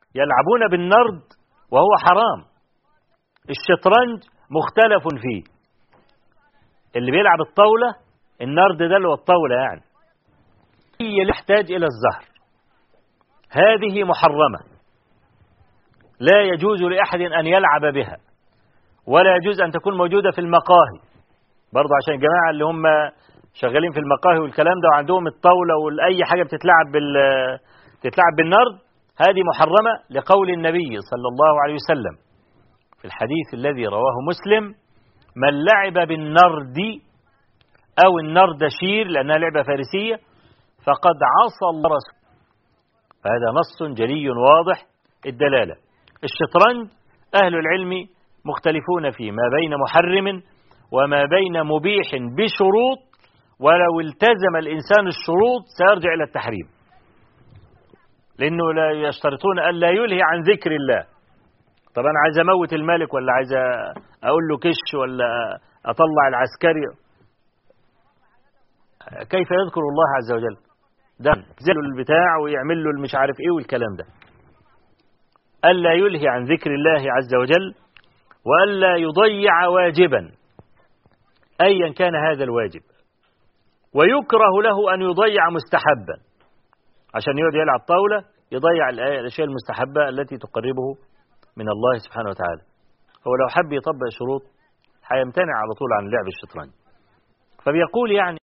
يلعبون بالنرد وهو حرام الشطرنج مختلف فيه اللي بيلعب الطاولة النرد ده اللي هو الطاولة يعني هي اللي يحتاج إلى الزهر هذه محرمة لا يجوز لأحد أن يلعب بها ولا يجوز أن تكون موجودة في المقاهي برضه عشان الجماعة اللي هم شغالين في المقاهي والكلام ده وعندهم الطاولة وأي حاجة بتتلعب بال تتلعب بالنرد هذه محرمة لقول النبي صلى الله عليه وسلم في الحديث الذي رواه مسلم من لعب بالنرد أو النردشير لأنها لعبة فارسية فقد عصى الله رسوله فهذا نص جلي واضح الدلالة الشطرنج أهل العلم مختلفون فيه ما بين محرم وما بين مبيح بشروط ولو التزم الإنسان الشروط سيرجع إلى التحريم لأنه لا يشترطون أن لا يلهي عن ذكر الله طب أنا عايز أموت الملك ولا عايز أقول له كش ولا أطلع العسكري كيف يذكر الله عز وجل ده ينزل البتاع ويعمل له المش عارف ايه والكلام ده ألا يلهي عن ذكر الله عز وجل وألا يضيع واجبا أيا كان هذا الواجب ويكره له أن يضيع مستحبا عشان يقعد يلعب طاولة يضيع الأشياء المستحبة التي تقربه من الله سبحانه وتعالى هو لو حب يطبق شروط هيمتنع على طول عن لعب الشطرنج فبيقول يعني